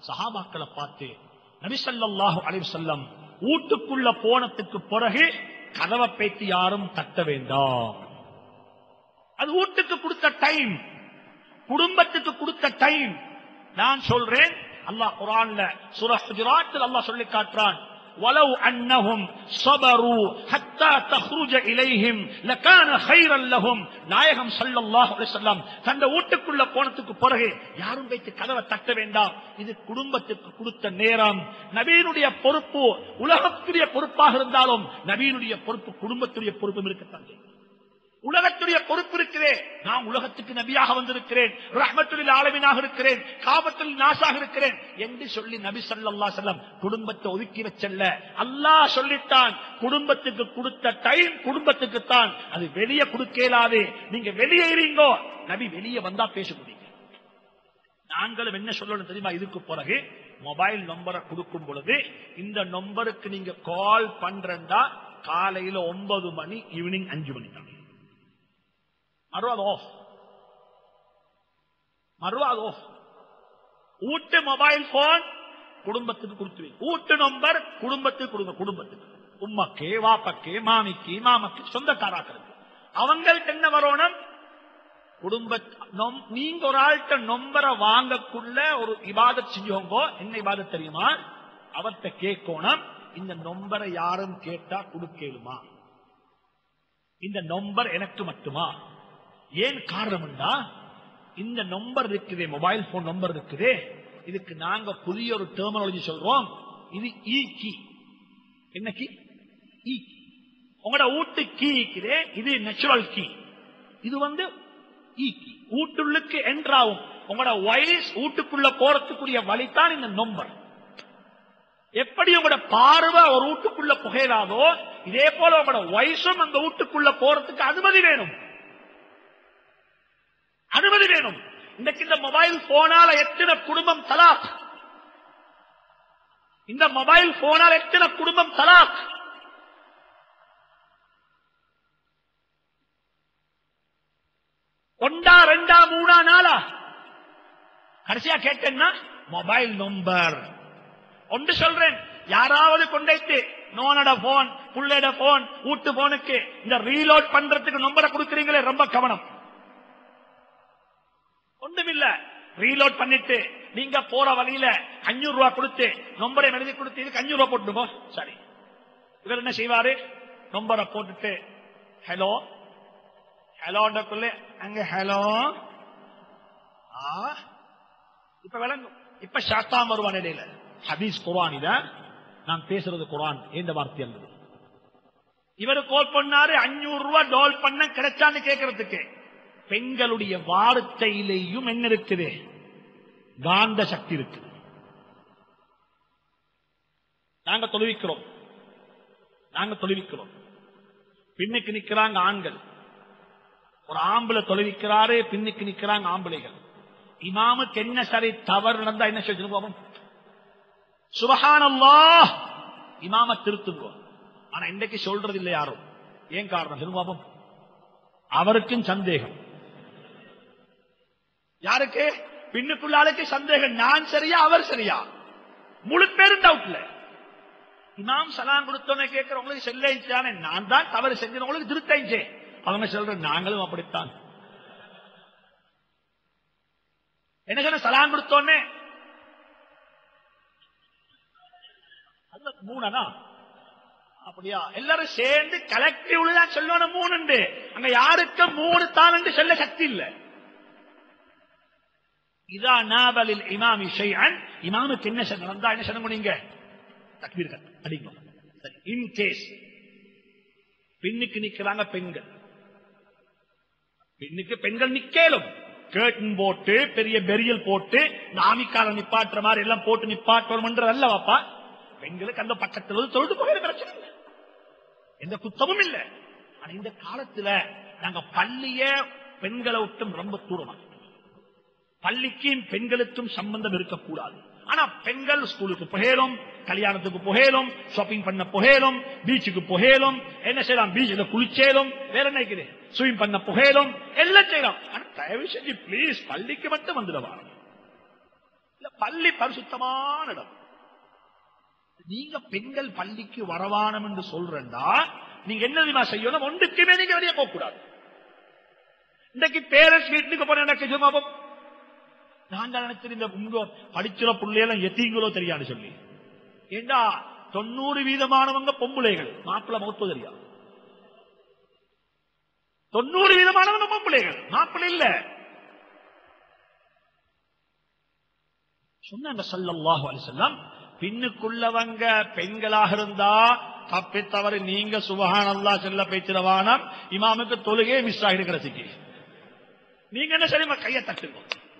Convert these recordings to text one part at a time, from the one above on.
சஹாபாக்களை பார்த்து நபிசல்லாஹு அலைஹி வஸல்லம் வீட்டுக்குள்ள போனதுக்கு பிறகு கதவை பேத்தி யாரும் தட்ட வேண்டாம் அது வீட்டுக்கு கொடுத்த டைம் குடும்பத்துக்கு கொடுத்த டைம் நான் சொல்றேன் அல்லாஹ் குரான்ல சூரா ஹுஜராத்தில் அல்லாஹ் சொல்லி காட்டுறான் ولو أنهم صبروا حتى تخرج إليهم لكان خيرا لهم நாயகம் ஸல்லல்லாஹு அலைஹி வஸல்லம் தந்த வீட்டுக்குள்ள போனதுக்கு பிறகு யாரும் வைத்து கதவை தட்ட வேண்டாம் இது குடும்பத்துக்கு கொடுத்த நேரம் நபீனுடைய பொறுப்பு உலகத்துடைய பொறுப்பாக இருந்தாலும் நபீனுடைய பொறுப்பு குடும்பத்துடைய பொறுப்பும் இருக்கத்தான் செய்யும். உலகத்துடைய பொறுப்பு இருக்கிறேன் நான் உலகத்துக்கு நபியாக வந்திருக்கிறேன் ரஹ்மத்துலில் ஆலமீனாக இருக்கிறேன் காபத்தில் நாசாக இருக்கிறேன் என்று சொல்லி நபி ஸல்லல்லாஹு அலைஹி வஸல்லம் குடும்பத்தை ஒதுக்கி வச்சல்ல அல்லாஹ் சொல்லிட்டான் குடும்பத்துக்கு கொடுத்த டைம் குடும்பத்துக்கு தான் அது வெளியே கொடுக்கலாது நீங்க வெளியே இருங்கோ நபி வெளியே வந்தா பேச முடியுங்க நாங்களும் என்ன சொல்லணும் தெரியுமா இதுக்கு பிறகு மொபைல் நம்பரை கொடுக்கும் பொழுது இந்த நம்பருக்கு நீங்க கால் பண்றா காலையில ஒன்பது மணி ஈவினிங் அஞ்சு மணி தான் மறுவாது ஆஃப் மறுவாது ஆஃப் ஊட்டு மொபைல் போன் குடும்பத்துக்கு கொடுத்து ஊட்டு நம்பர் குடும்பத்துக்கு கொடுங்க குடும்பத்துக்கு உம்மக்கு வாப்பக்கு மாமிக்கு மாமக்கு சொந்தக்காராக்களுக்கு அவங்கள்ட்ட என்ன வரணும் குடும்ப நொம்- நீங்க ஒரு ஆள்கிட்ட நொம்பரை வாங்கக்குள்ள ஒரு இபாதத் செஞ்சோங்க என்ன இபாதத் தெரியுமா அவர்கிட்ட கேட்கணும் இந்த நொம்பரை யாரும் கேட்டா கொடுக்கலுமா இந்த நம்பர் எனக்கு மட்டுமா ஏன் காரணம்டா இந்த நம்பர் இருக்குதே மொபைல் போன் நம்பர் இருக்குதே இதுக்கு நாங்க புதிய ஒரு டெர்மினாலஜி சொல்றோம் இது இ கீ என்ன கீ இ உங்களோட வீட்டு கீ இருக்குதே இது நேச்சுரல் கீ இது வந்து இ கீ வீட்டுள்ளுக்கு என்றாவும் உங்களோட வயஸ் வீட்டுக்குள்ள போறதுக்குரிய வழிதான் இந்த நம்பர் எப்படி உங்களோட பார்வை ஒரு வீட்டுக்குள்ள புகையலாதோ இதே போல உங்களோட வயசும் அந்த வீட்டுக்குள்ள போறதுக்கு அனுமதி வேணும் அனுமதி வேணும் இன்னைக்கு இந்த மொபைல் போனால எத்தனை குடும்பம் தலாக் இந்த மொபைல் போனால் எத்தனை குடும்பம் தலாக் ஒண்டா ரெண்டா மூணா நாளா கடைசியா கேட்டேன்னா மொபைல் நம்பர் ஒன்று சொல்றேன் யாராவது கொண்டைத்து நோனோட போன் புள்ளையோட போன் வீட்டு போனுக்கு இந்த ரீலோட் பண்றதுக்கு நம்பரை கொடுக்கறீங்களே ரொம்ப கவனம் ஒண்ணுமில்ல ரீலோட் பண்ணிட்டு நீங்க போற வழியில அஞ்சூறு ரூபாய் கொடுத்து நம்பரை எழுதி கொடுத்து இதுக்கு அஞ்சூறு ரூபாய் போட்டுக்கோ சரி இவர் என்ன செய்வாரு நம்பரை போட்டுட்டு ஹலோ ஹலோன்றக்குள்ளே அங்க ஹலோ ஆ இப்ப விளங்கும் இப்ப சாஸ்தாம் வருவான் இடையில ஹதீஸ் குர்ஆன் இத நான் பேசுறது குர்ஆன் எந்த வார்த்தை அல்லது இவர் கோல் பண்ணாரு அஞ்சூறு ரூபாய் டோல் பண்ண கிடைச்சான்னு கேட்கறதுக்கு பெண்களுடைய வார்த்தையிலேயும் என்ன இருக்குது காந்த சக்தி இருக்கு நாங்க தொழுவிக்கிறோம் நாங்க தொழுவிக்கிறோம் பின்னுக்கு நிக்கிறாங்க ஆண்கள் ஒரு ஆம்பளை தொலைவிக்கிறாரு பின்னுக்கு நிக்கிறாங்க ஆம்பளைகள் இமாமுக்கு என்ன சரி தவறு நடந்தா என்ன செஞ்சு போவோம் சுபஹானல்லா இமாம திருத்துங்கோ ஆனா இன்னைக்கு சொல்றது இல்லை யாரும் ஏன் காரணம் சொல்லுங்க பாப்போம் அவருக்கும் சந்தேகம் யாருக்கு பின்னுக்குள்ள ஆளுக்கு சந்தேகம் நான் சரியா அவர் சரியா முழு பேரும் டவுட்ல இமாம் சலாம் கொடுத்தோன்னே கேட்கிறவங்களுக்கு செல்லிச்சானே நான் தான் தவறு செஞ்சவங்களுக்கு திருத்தஞ்சே அவங்க சொல்ற நாங்களும் அப்படித்தான் என்ன சொன்ன சலாம் கொடுத்தோன்னே அது மூணனா அப்படியா எல்லாரும் சேர்ந்து கலெக்டிவ்ல தான் சொல்லணும் மூணு அங்க யாருக்கு மூணு தான் சொல்ல சக்தி இல்ல இதா நாவலில் இமாமி ஷைஅன் இமாமுக்கு என்ன செய்ய நடந்தா என்ன செய்ய நீங்க தக்பீர் கட்டு அடிங்க சரி இன் கேஸ் பின்னுக்கு நிக்கிறாங்க பெண்கள் பின்னுக்கு பெண்கள் நிக்கலும் கேட்டன் போட்டு பெரிய பெரியல் போட்டு நாமிக்கால நிப்பாட்டுற மாதிரி எல்லாம் போட்டு நிப்பாட்டணும் அல்ல வாப்பா பெண்களுக்கு அந்த பக்கத்துல வந்து தொழுது போகிற பிரச்சனை இல்லை எந்த குத்தமும் இல்லை ஆனா இந்த காலத்துல நாங்க பள்ளிய பெண்களை விட்டும் ரொம்ப தூரமா பள்ளிக்கும் பெண்களுக்கும் சம்பந்தம் இருக்கக்கூடாது ஆனா பெண்கள் ஸ்கூலுக்கு புகையலும் கல்யாணத்துக்கு புகையலும் ஷாப்பிங் பண்ண புகையலும் பீச்சுக்கு புகையலும் என்ன செய்யலாம் பீச்சில் குளிச்சேலும் வேற என்ன இருக்குது ஸ்விம் பண்ண புகையலும் எல்லாம் செய்யலாம் ஆனா தயவு செஞ்சு பிளீஸ் பள்ளிக்கு மட்டும் வந்துடுவாங்க இல்ல பள்ளி பரிசுத்தமான இடம் நீங்க பெண்கள் பள்ளிக்கு வரவானம் என்று சொல்றா நீங்க என்ன தெரியுமா செய்யணும் ஒன்றுக்குமே நீங்க வெளியே போக கூடாது இன்றைக்கு பேரண்ட்ஸ் வீட்டுக்கு போன எனக்கு சும்மாபம் நான் தான் நினைச்சிருந்த உங்க படிக்கிற பிள்ளையெல்லாம் எத்தீங்களோ தெரியாது சொல்லி ஏண்டா தொண்ணூறு வீதமானவங்க பொம்புளைகள் மாப்பிள்ள மௌத்து தெரியாது தொண்ணூறு வீதமானவங்க பொம்புளைகள் மாப்பிள்ளை இல்ல சொன்னாங்க சல்லல்லாஹு அலைஹி வஸல்லம் பின்னுக்குள்ளவங்க பெண்களாக இருந்தா தப்பி தவறு நீங்க சுபஹானல்லாஹ் செல்ல பேச்சிரவானம் இமாமுக்கு தொழுகே மிஸ் ஆகிடுக்கிற சிக்கி நீங்க என்ன சரிமா கையை தட்டுங்க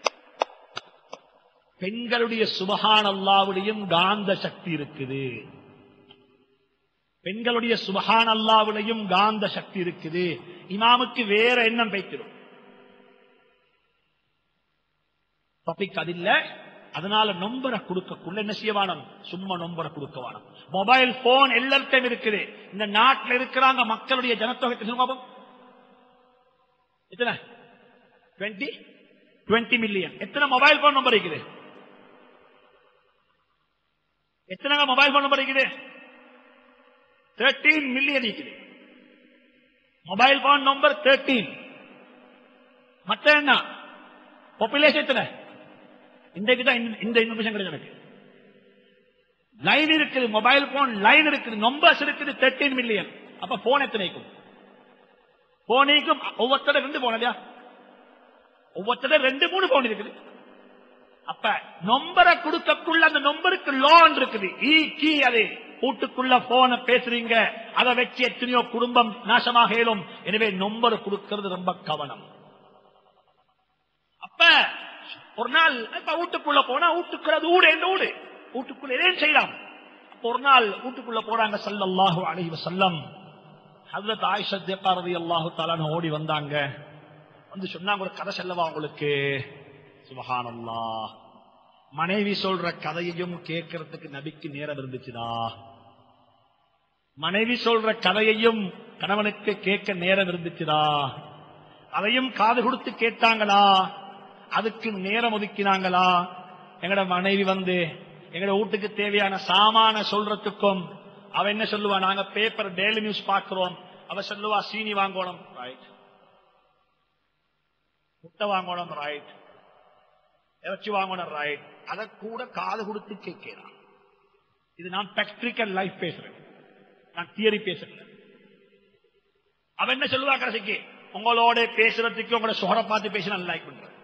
பெண்களுடைய சுபஹான் அல்லாவுடையும் காந்த சக்தி இருக்குது பெண்களுடைய சுபஹான் அல்லாவுடையும் காந்த சக்தி இருக்குது இமாமுக்கு வேற எண்ணம் வைக்கிறோம் டாபிக் அது இல்ல அதனால நொம்பரை கொடுக்கக்குள்ள என்ன செய்யவானம் சும்மா நொம்பரை கொடுக்கவானம் மொபைல் போன் எல்லாத்தையும் இருக்குது இந்த நாட்டில் இருக்கிறாங்க மக்களுடைய ஜனத்தொகை சொல்லுங்க எத்தனை டுவெண்ட்டி டுவெண்ட்டி மில்லியன் எத்தனை மொபைல் போன் நம்பர் இருக்குது எத்தனை மொபைல் போன் நம்பர் இருக்குது தேர்ட்டீன் மில்லியன் இருக்குது மொபைல் போன் நம்பர் தேர்ட்டீன் மற்ற என்ன பாப்புலேஷன் எத்தனை இன்றைக்கு தான் இந்த- இந்த இன்ஃபர்மேஷன் கிடையாது எனக்கு லைன் இருக்குது மொபைல் போன் லைன் இருக்குது நம்பர்ஸ் இருக்குது தேர்ட்டீன் மில்லியன் அப்ப போன் எத்தனைக்கும் போனிக்கும் ஒவ்வொருத்தர ரெண்டு போன் இல்லையா ஒவ்வொருத்தர ரெண்டு மூணு போன் இருக்குது அப்ப நம்பரை கொடுக்கக்குள்ள அந்த நம்பருக்கு லோன் இருக்குது ஈ கீ அது வீட்டுக்குள்ள போன பேசுறீங்க அதை வச்சு எத்தனையோ குடும்பம் நாசமாக இயலும் எனவே நம்பர் கொடுக்கிறது ரொம்ப கவனம் அப்ப ஒரு நாள் இப்ப வீட்டுக்குள்ள போனா வீட்டுக்குள்ள அது ஊடு எந்த ஊடு வீட்டுக்குள்ள எதையும் செய்யலாம் அப்ப ஒரு நாள் வீட்டுக்குள்ள போறாங்க ஸல்லல்லாஹு அலைஹி வஸல்லம் ஹஜ்ரத் ஆயிஷா சித்திகா ரலியல்லாஹு தஆலா ஓடி வந்தாங்க வந்து சொன்னாங்க ஒரு கதை சொல்லவா உங்களுக்கு சுபஹானல்லாஹ் மனைவி சொல்ற கதையையும் கேட்கறதுக்கு நபிக்கு நேரம் இருந்துச்சுதா மனைவி சொல்ற கதையையும் கணவனுக்கு கேட்க நேரம் இருந்துச்சுதா அதையும் காது கொடுத்து கேட்டாங்களா அதுக்கு நேரம் ஒதுக்கினாங்களா எங்கட மனைவி வந்து எங்கட வீட்டுக்கு தேவையான சாமான சொல்றதுக்கும் அவ என்ன சொல்லுவா நாங்க பேப்பர் டெய்லி நியூஸ் பாக்குறோம் அவ சொல்லுவா சீனி வாங்கணும் ரைட் முட்டை வாங்கணும் ரைட் இறைச்சி வாங்கணும் ரைட் அதை கூட காது கொடுத்து கேட்கிறான் இது நான் பிராக்டிக்கல் லைஃப் பேசுறேன் நான் தியரி பேசுறேன் அவ என்ன சொல்லுவா கடைசிக்கு உங்களோட பேசுறதுக்கு உங்களோட சுகரை பார்த்து பேசி நான் லைக் பண்றேன்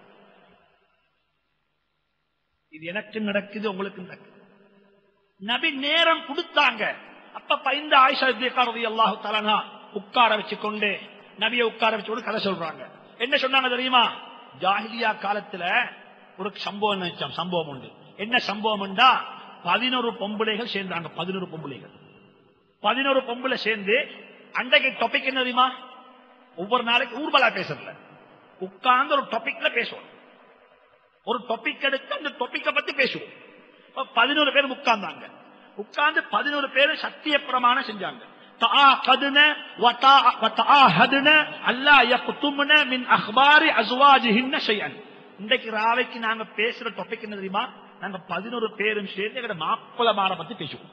இது எனக்கு நடக்குது உங்களுக்கு நடக்குது நபி நேரம் கொடுத்தாங்க அப்ப பயந்த ஆயிஷா ரதி அல்லாஹு தலனா உட்கார வச்சு கொண்டு நபியை உட்கார வச்சு கொண்டு கதை சொல்றாங்க என்ன சொன்னாங்க தெரியுமா ஜாஹிலியா காலத்துல ஒரு சம்பவம் நினைச்சோம் சம்பவம் உண்டு என்ன சம்பவம்டா பதினோரு பொம்பளைகள் சேர்ந்தாங்க பதினோரு பொம்பளைகள் பதினோரு பொம்பளை சேர்ந்து அன்றைக்கு டாபிக் என்ன தெரியுமா ஒவ்வொரு நாளைக்கு ஊர்வலா பேசுறதுல உட்கார்ந்து ஒரு டாபிக்ல பேசுவோம் ஒரு டாபிக் எடுத்து அந்த டாபிக்க பத்தி பேசுவோம் அப்ப பதினோரு பேர் உட்கார்ந்தாங்க உட்கார்ந்து பதினோரு பேர் சத்திய பிரமாணம் செஞ்சாங்க تعاقدن وتع- وتعاهدن ألا يكتمن من أخبار أزواجهن شيئا இன்றைக்கு ராவைக்கு நாங்க பேசுற டாபிக் என்ன தெரியுமா நாங்க பதினோரு பேரும் சேர்ந்து எங்க மாப்பிள மாற பத்தி பேசுவோம்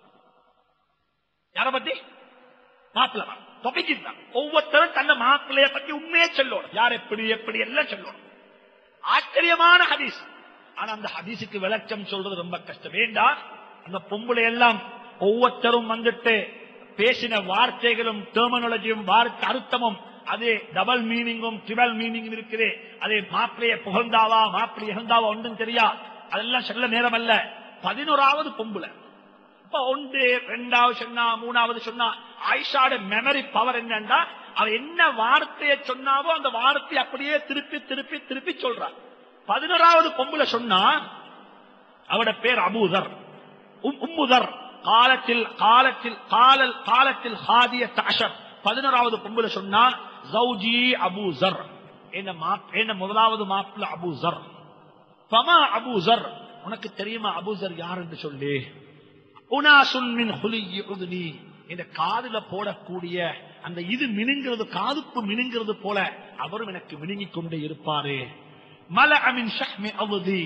யார பத்தி மாப்பிள டாபிக் இதுதான் ஒவ்வொருத்தரும் தன்னை மாப்பிள்ளைய பத்தி உண்மையே சொல்லணும் யார் எப்படி எப்படி எல்லாம் சொல்லணும் ஆச்சரியமான ஹதீஸ் ஆனா அந்த ஹதீஸுக்கு விளக்கம் சொல்றது ரொம்ப கஷ்டம் வேண்டாம் அந்த பொம்பளை எல்லாம் ஒவ்வொருத்தரும் வந்துட்டு பேசின வார்த்தைகளும் டெர்மினாலஜியும் வார்த்தை அர்த்தமும் அது டபுள் மீனிங்கும் ட்ரிபிள் மீனிங்கும் இருக்குது அது மாப்பிளைய புகழ்ந்தாவா மாப்பிள்ளை இகழ்ந்தாவா ஒன்றும் தெரியா அதெல்லாம் சொல்ல நேரம் அல்ல பதினோராவது பொம்புல இப்ப ஒன்று ரெண்டாவது சொன்னா மூணாவது சொன்னா ஆயிஷாட மெமரி பவர் என்னன்னா அவ என்ன வார்த்தையை சொன்னாவோ அந்த வார்த்தையை அப்படியே திருப்பி திருப்பி திருப்பி சொல்றா பதினோராவது பொம்புல சொன்னா அவட பேர் அபூதர் உம்- உம்முதர் காலத்தில் காலத்தில் காலல் காலத்தில் ஹாதிய தாஷர் பதினோராவது பொம்புல சொன்னா ஜௌஜி அபூசர் என்ன மாப் என்ன முதலாவது மாப்பிள்ள அபூசர் ஃபமா அபூசர் உனக்கு தெரியுமா அபூசர் யார் என்று சொல்லி உனாசுன் மின் ஹுலியி உதுனி இந்த காதுல போடக்கூடிய அந்த இது மினுங்கிறது காதுப்பு மினுங்கிறது போல அவரும் எனக்கு மினுங்கிக் கொண்டே இருப்பாரு மல அமின் ஷஹ்மி அவுதி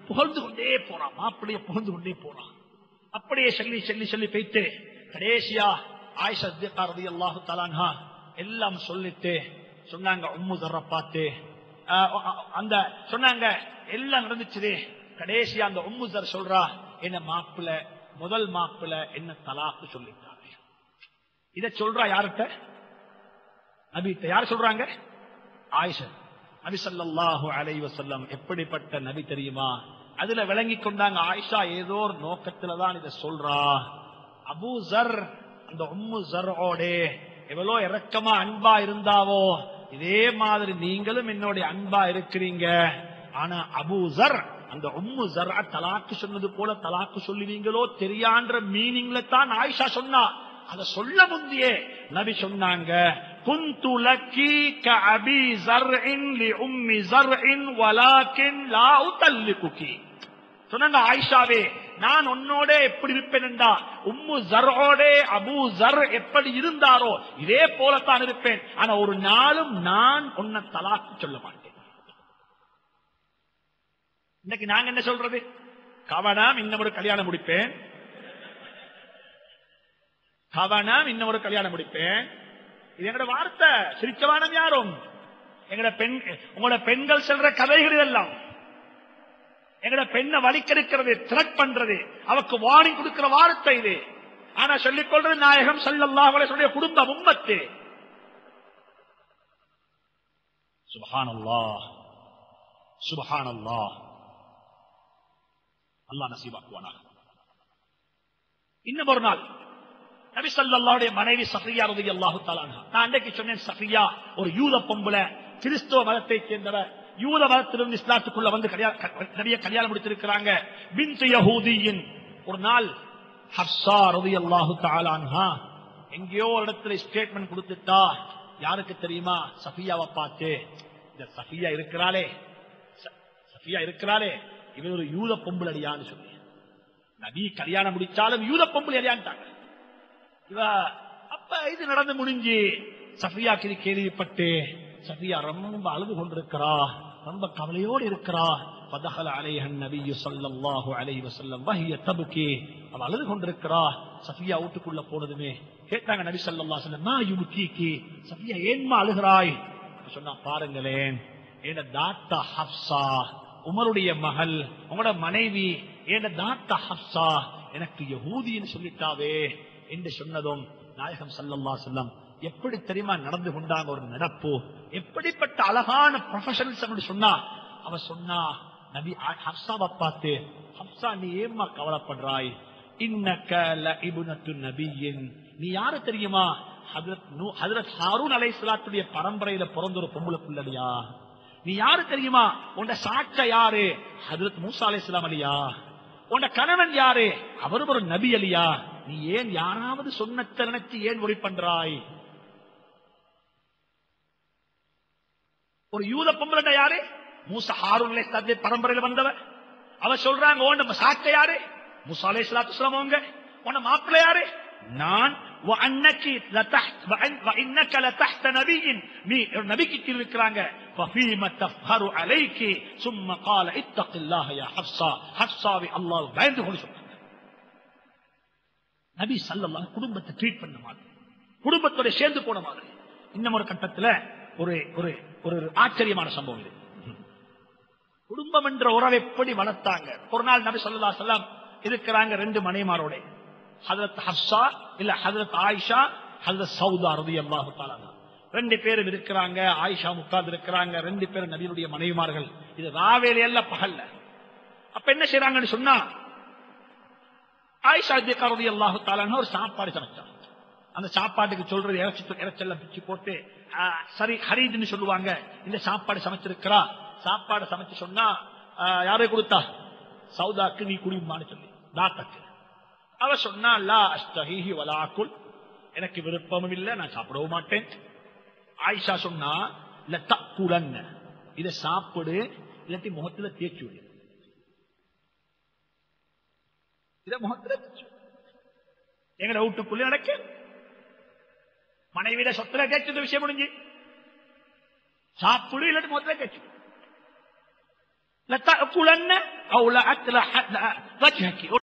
புகழ்ந்து கொண்டே போறான் மாப்பிள்ளைய புகழ்ந்து கொண்டே போறான் அப்படியே சொல்லி சொல்லி சொல்லி போயிட்டு கடைசியா ஆயிஷா ரதி அல்லாஹு தலான்ஹா எல்லாம் சொல்லிட்டு சொன்னாங்க உம்மு தர்ற பார்த்து ஆஹ் அ- அந்த சொன்னாங்க எல்லாம் நடந்துச்சு கடைசியா அந்த உம்மு தர் சொல்றா என்ன மாப்பிள்ள முதல் மாப்பிள்ள என்ன தலாக்கு சொல்லிட்டாரு இத சொல்றா யார்கிட்ட நபிட்ட யார் சொல்றாங்க ஆயிஷா நபி ஸல்லல்லாஹு அலைஹி வஸல்லம் எப்படிப்பட்ட நபி தெரியுமா அதுல விளங்கி கொண்டாங்க ஆயிஷா ஏதோ ஒரு நோக்கத்துல தான் இத சொல்றா அபூ ஜர் அந்த உம்மு ஜர்ஓட எவ்வளோ இரக்கமா அன்பா இருந்தாவோ இதே மாதிரி நீங்களும் என்னுடைய அன்பா இருக்கிறீங்க ஆனா அபூ ஜர் அந்த உம்மு ஜர் தலாக்கு சொன்னது போல தலாக்கு சொல்லுவீங்களோ தெரியான்ற மீனிங்ல தான் ஆயிஷா சொன்னா அத சொல்ல முந்தியே நபி சொன்னாங்க குந்து லக்கி கஅபி ஜர்இன் லி உம்மி ஜர்இன் வலாக்கின் லா உதல்லிகுகி சொன்னாங்க ஆயிஷாவே நான் உன்னோட எப்படி இருப்பேன் என்றா உம்மு ஜர்ஓட அபூ ஜர் எப்படி இருந்தாரோ இதே போலத்தான் இருப்பேன் ஆனா ஒரு நாளும் நான் உன்னை தலாக்கு சொல்ல மாட்டேன் இன்னைக்கு நாங்க என்ன சொல்றது கவனம் இன்னும் ஒரு கல்யாணம் முடிப்பேன் கவனம் இன்னும் ஒரு கல்யாணம் முடிப்பேன் இது எங்கட வார்த்தை சிரிச்சவானம் யாரும் எங்கட பெண் உங்களோட பெண்கள் சொல்ற கதைகள் இதெல்லாம் எங்கட பெண்ணை வலிக்கெடுக்கிறது த்ரெட் பண்றது அவக்கு வார்னிங் கொடுக்கிற வார்த்தை இது ஆனா சொல்லிக் கொள்றது நாயகம் ஸல்லல்லாஹு அலைஹி வஸல்லம் குடும்ப உம்மத்து சுப்ஹானல்லாஹ் சுப்ஹானல்லாஹ் அல்லாஹ் நசீபாக்குவானாக இன்னும் ஒரு நாள் நபி ஸல்லல்லாஹுடைய மனைவி சஃபியா ரலியல்லாஹு தஆலா அன்ஹா நான் அன்றைக்கு சொன்னேன் சஃபியா ஒரு யூத பொம்பளை கிறிஸ்தவ மதத்தைச் சேர்ந்தவ யூத மதத்திலிருந்து இஸ்லாத்துக்குள்ள வந்து கல்யாண- க- நபியை கல்யாணம் முடித்திருக்கிறாங்க பின்த் யஹூதியின் ஒரு நாள் ஹப்ஸா ரலியல்லாஹு தஆலா அன்ஹா எங்கேயோ ஒரு இடத்துல ஸ்டேட்மெண்ட் கொடுத்துட்டா யாருக்கு தெரியுமா சஃபியாவை பார்த்து இந்த சஃபியா இருக்கிறாளே ச- சஃபியா இருக்கிறாளே இவன் ஒரு யூத பொம்பளடியான்னு சொல்லி நபி கல்யாணம் முடிச்சாலும் யூத பொம்பளை அறியான்ட்டாங்க இவ அப்ப இது நடந்து முடிஞ்சு சஃபியாக்கு இது கேள்விப்பட்டு சஃபியா ரொம்ப அழுது கொண்டிருக்கிறா ரொம்ப கவலையோடு இருக்கிறா பதகல அலைஹன் நபியு ஸல்லல்லாஹு அலைஹி வஸல்லம் வஹிய தபுகி அவ அழுது கொண்டிருக்கிறா சஃபியா வீட்டுக்குள்ள போனதுமே கேட்டாங்க நபி ஸல்லல்லாஹு அலைஹி வஸல்லம் மா யுபுகிகி சஃபியா ஏன்மா அழுகிறாய் சொன்னா பாருங்களேன் என் தாத்தா ஹப்சா உமருடைய மகள் உங்களோட மனைவி என் தாத்தா ஹப்சா எனக்கு யஹூதின்னு சொல்லிட்டாவே என்று சொன்னதும் நாயகம் ஸல்லல்லாஹு அலைஹி வஸல்லம் எப்படி தெரியுமா நடந்து கொண்டாங்க ஒரு நடப்பு எப்படிப்பட்ட அழகான ப்ரொஃபஷனல்ஸ் சொன்னா அவ சொன்னா நபி ஆ- ஹப்சாவை பார்த்து ஹப்சா நீ ஏம்மா கவலைப்படுறாய் இன்னக்க லஇப்னத்து நபியின் நீ யாரு தெரியுமா ஹஜரத் நூ ஹஜரத் ஹாரூன் அலைஹிஸ்ஸலாத்துடைய பரம்பரையில பிறந்த ஒரு பொம்பளை பிள்ளடியா நீ யாரு தெரியுமா உன்ட சாட்ச யாரு ஹஜரத் மூசா அலைஹிஸ்ஸலாம் அலியா உன்ட கணவன் யாரு அவரும் ஒரு நபி அலியா நீ ஏன் யாராவது சொன்னத்தை நினைச்சு ஏன் ஒளி பண்றாய் ஒரு யூத பொம்பளை யாரு மூசா ஹாரூன் அலைஹிஸ்ஸலாத்துடைய பரம்பரையில வந்தவ அவ சொல்றாங்க உன்ட சாட்ச யாரு மூசா அலைஹிஸ்ஸலாத்து வஸலாம் அவங்க உன்ன மாப்பிள்ளை யாரு நான் وأنك لتحت وأن- وإنك لتحت نبي நீ ஒரு நபிக்கு கீழ் இருக்கிறாங்க ففيم تفخر عليك ثم قال اتق الله يا حفصة حفصாவை அல்லாஹ் பயந்து கொண்டு சொன்னாங்க நபி ஸல்லல்லாஹு குடும்பத்தை ட்ரீட் பண்ண மாதிரி குடும்பத்தோட சேர்ந்து போன மாதிரி இன்னும் ஒரு கட்டத்துல ஒரு ஒரு ஒரு ஆச்சரியமான சம்பவம் இது குடும்பம் என்ற உறவை எப்படி வளர்த்தாங்க ஒரு நாள் நபி ஸல்லல்லாஹு அலைஹி வஸல்லம் இருக்கிறாங்க ரெண்டு மனைமாரோட ஹஜரத் ஹப்ஸா இல்ல ஹஜரத் ஆயிஷா ஹஜரத் சௌதா ரலியல்லாஹு தஆலா அன்ஹா. ரெண்டு பேரும் இருக்கிறாங்க ஆயிஷா உட்கார்ந்து இருக்கிறாங்க ரெண்டு பேரும் நபியுடைய மனைவிமார்கள் இது ராவேல எல்லாம் பகல்ல அப்ப என்ன செய்றாங்கன்னு சொன்னா ஆயிஷா ஜிகா ரலியல்லாஹு தஆலா அன்ஹா ஒரு சாப்பாடு சமைச்சாங்க அந்த சாப்பாட்டுக்கு சொல்றது இறைச்சி இறைச்செல்லாம் பிச்சு போட்டு ஆ, சரி ஹரீதுன்னு சொல்லுவாங்க இந்த சாப்பாடு சமைச்சிருக்கிறா சாப்பாடு சமைச்சு சொன்னா ஆ, யாரே கொடுத்தா சௌதாக்கு நீ குடியுமான்னு சொல்லி தாத்தாக்கு அவ சொன்னா லா அஸ்தஹிஹி வலா அக்குல் எனக்கு விருப்பமும் இல்லை நான் சாப்பிடவும் மாட்டேன் ஆயிஷா சொன்னா இல்ல தக்குலன்ன இதை சாப்பிடு இல்லாட்டி முகத்துல தேய்ச்சி விடு இதை முகத்துல தேய்ச்சி விடு. எங்கட வீட்டுக்குள்ளே நடக்க மனைவியிட சொத்துல தேய்ச்சது விஷயம் முடிஞ்சு சாப்பிடு இல்லாட்டி முகத்துல தேய்ச்சி விடு. இல்ல தக்குலன்ன أو لأكرح وجهك